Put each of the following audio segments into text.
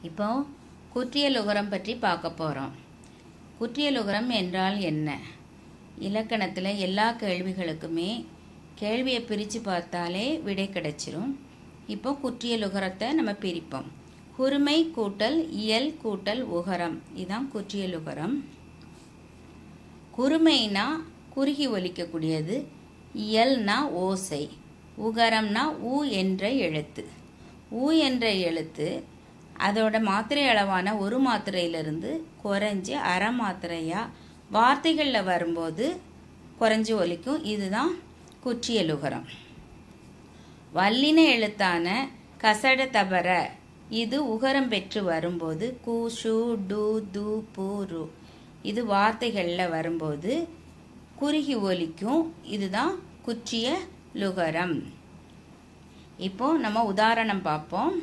இப்போ குற்றியலுகரம் பற்றி பார்க்க போகிறோம் குற்றியலுகரம் என்றால் என்ன இலக்கணத்தில் எல்லா கேள்விகளுக்குமே கேள்வியை பிரித்து பார்த்தாலே விடை கிடைச்சிரும் இப்போ குற்றியலுகரத்தை நம்ம பிரிப்போம் குறுமை கூட்டல் இயல் கூட்டல் உகரம் இதுதான் குற்றியலுகரம் குறுமைனா குறுகி ஒலிக்கக்கூடியது இயல்னா ஓசை உகரம்னா ஊ என்ற எழுத்து ஊ என்ற எழுத்து அதோட மாத்திரை அளவான ஒரு மாத்திரையிலிருந்து குறைஞ்சி அரை மாத்திரையாக வார்த்தைகளில் வரும்போது குறைஞ்சி ஒலிக்கும் இதுதான் குற்றியலுகரம் வல்லின எழுத்தான கசட தபர இது உகரம் பெற்று வரும்போது கு ஷு டு து பு ரு இது வார்த்தைகளில் வரும்போது குறுகி ஒலிக்கும் இதுதான் குற்றிய லுகரம் இப்போ நம்ம உதாரணம் பார்ப்போம்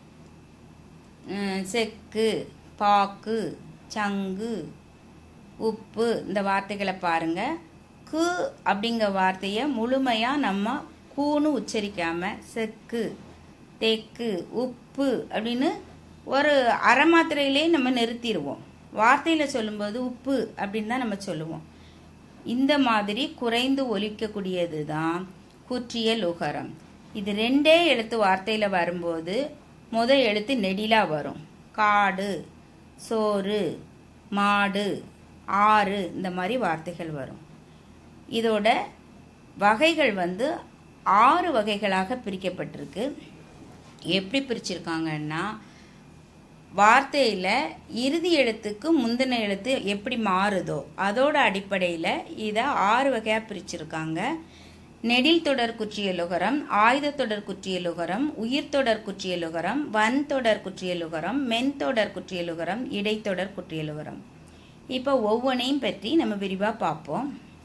அஹ் செக்கு பாக்கு சங்கு உப்பு இந்த வார்த்தைகளை பாருங்க கு அப்படிங்கிற வார்த்தையை முழுமையாக நம்ம கூன்னு உச்சரிக்காம செக்கு தெக்கு உப்பு அப்படின்னு ஒரு அரை மாத்திரையிலே நம்ம நிறுத்திடுவோம் வார்த்தையில் சொல்லும்போது உப்பு அப்படின்னு தான் நம்ம சொல்லுவோம் இந்த மாதிரி குறைந்து ஒலிக்கக்கூடியது தான் குற்றிய லுகரம் இது ரெண்டே எழுத்து வார்த்தையில் வரும்போது முத எழுத்து நெடிலா வரும் காடு சோறு மாடு ஆறு இந்த மாதிரி வார்த்தைகள் வரும் இதோட வகைகள் வந்து ஆறு வகைகளாக பிரிக்கப்பட்டிருக்கு எப்படி பிரிச்சிருக்காங்கன்னா வார்த்தையில் இறுதி எழுத்துக்கு முந்தின எழுத்து எப்படி மாறுதோ அதோட அடிப்படையில் இதை ஆறு வகையாக பிரிச்சிருக்காங்க நெடில் தொடர் குற்றியலுகரம் ஆயுத தொடர் குற்றியலுகரம் உயிர் தொடர் குற்றியலுகரம் வன் தொடர் குற்றியலுகரம் மென் தொடர் குற்றியலுகரம் இடைத்தொடர் குற்றியலுகரம் இப்போ ஒவ்வொன்றையும் பற்றி நம்ம விரிவாக பார்ப்போம்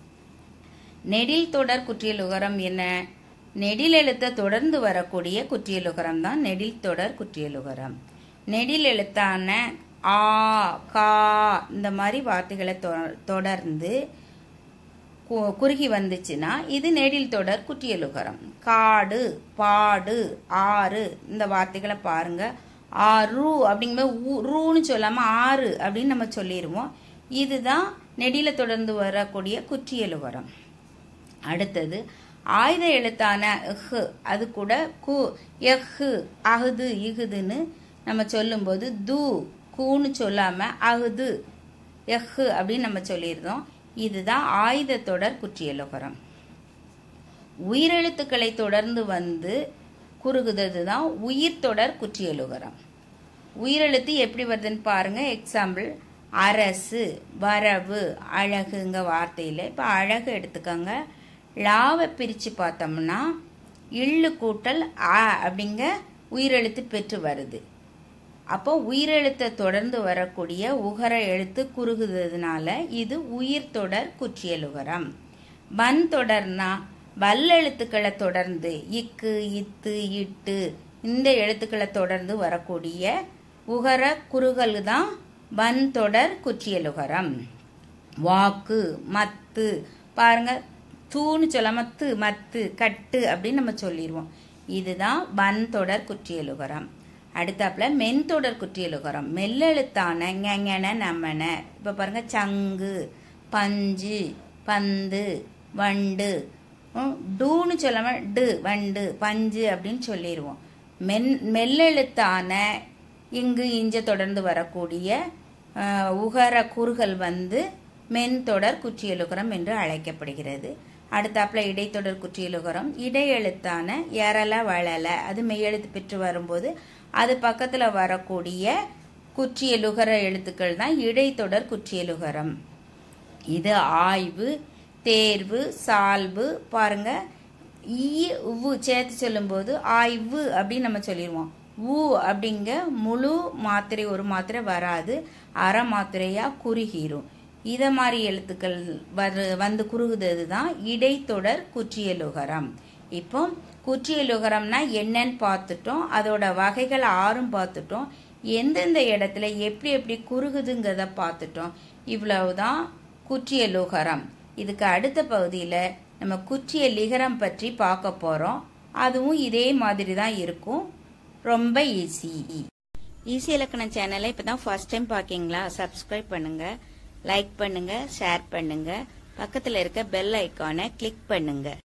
நெடில் தொடர் குற்றியலுகரம் என்ன நெடில் எழுத்தை தொடர்ந்து வரக்கூடிய குற்றியலுகரம் தான் நெடில் தொடர் குற்றியலுகரம் நெடில் எழுத்தான ஆ கா இந்த மாதிரி வார்த்தைகளை தொ- தொடர்ந்து கு- குறுகி வந்துச்சுன்னா இது நெடில் தொடர் குற்றியலுகரம் காடு பாடு ஆறு இந்த வார்த்தைகளை பாருங்க ஆறு அப்படிங்கும்போது ஊ- ரூன்னு சொல்லாம ஆறு அப்படின்னு நம்ம சொல்லிடுவோம் இதுதான் நெடில தொடர்ந்து வரக்கூடிய குற்றியலுகரம் அடுத்தது ஆயுத எழுத்தான ஹ் அது கூட கு எஹ் அகுது இகுதுன்னு நம்ம சொல்லும்போது து கூன்னு சொல்லாம அகுது எஹ் அப்படின்னு நம்ம சொல்லியிருந்தோம் இதுதான் ஆயுத தொடர் குற்றியலுகரம் உயிரெழுத்துக்களை தொடர்ந்து வந்து குறுகுதது தான் உயிர் தொடர் குற்றியலுகரம் உயிரெழுத்து எப்படி வருதுன்னு பாருங்க எக்ஸாம்பிள் அரசு வரவு அழகுங்க வார்த்தையில் இப்போ அழகு எடுத்துக்கோங்க லாவை பிரித்து பார்த்தோம்னா இள்ளு கூட்டல் அ அப்படிங்க உயிரெழுத்து பெற்று வருது அப்போ உயிரெழுத்தை தொடர்ந்து வரக்கூடிய உகர எழுத்து குறுகுததுனால இது உயிர் தொடர் குற்றியலுகரம் வன் தொடர்னா வல்லெழுத்துக்களை தொடர்ந்து இக்கு இத்து இட்டு இந்த எழுத்துக்களை தொடர்ந்து வரக்கூடிய உகர குறுகல் தான் வன் தொடர் குற்றியலுகரம் வாக்கு மத்து பாருங்க தூன்னு சொல்லாம து மத்து கட்டு அப்படின்னு நம்ம சொல்லிடுவோம் இதுதான் வன் தொடர் குற்றியலுகரம் அடுத்தாப்புல மென்தொடர் குற்றியலுகரம் மெல்லெழுத்தான ஞஞன நம்மன இப்போ பாருங்க சங்கு பஞ்சு பந்து வண்டு ம், டூன்னு சொல்லாம டு வண்டு பஞ்சு அப்படின்னு சொல்லிடுவோம் மென் மெல்லெழுத்தான இங்கு இஞ்ச தொடர்ந்து வரக்கூடிய அஹ், உகர குறுகல் வந்து மென்தொடர் குற்றியலுகரம் என்று அழைக்கப்படுகிறது அடுத்தாப்புல இடைத்தொடர் குற்றியலுகரம் இடையெழுத்தான எரல வளல அது மெய்யெழுத்து பெற்று வரும்போது அது பக்கத்துல வரக்கூடிய குற்றியலுகர எழுத்துக்கள் தான் இடைத்தொடர் குற்றியலுகரம் இது ஆய்வு தேர்வு சால்பு பாருங்க ஈ உவ்வு சேர்த்து சொல்லும்போது ஆய்வு அப்படின்னு நம்ம சொல்லிடுவோம் ஊ அப்படிங்க முழு மாத்திரை ஒரு மாத்திரை வராது அரை மாத்திரையா குறுகிரும் இத மாதிரி எழுத்துக்கள் வரு வந்து குறுகுதது தான் இடைத்தொடர் குற்றியலுகரம் இப்போ குற்றியலுகரம்னா என்னன்னு பார்த்துட்டோம் அதோட வகைகள் ஆறும் பார்த்துட்டோம் எந்தெந்த இடத்துல எப்படி எப்படி குறுகுதுங்கிறத பார்த்துட்டோம் இவ்வளவுதான் குற்றியலுகரம் இதுக்கு அடுத்த பகுதியில் நம்ம குற்றிய லிகரம் பற்றி பார்க்க போகிறோம் அதுவும் இதே மாதிரி தான் இருக்கும் ரொம்ப ஈஸி ஈஸி இலக்கணம் சேனலை இப்போ தான் ஃபர்ஸ்ட் டைம் பார்க்கீங்களா சப்ஸ்கிரைப் பண்ணுங்க லைக் பண்ணுங்க ஷேர் பண்ணுங்க பக்கத்தில் இருக்க பெல் ஐக்கானை கிளிக் பண்ணுங்க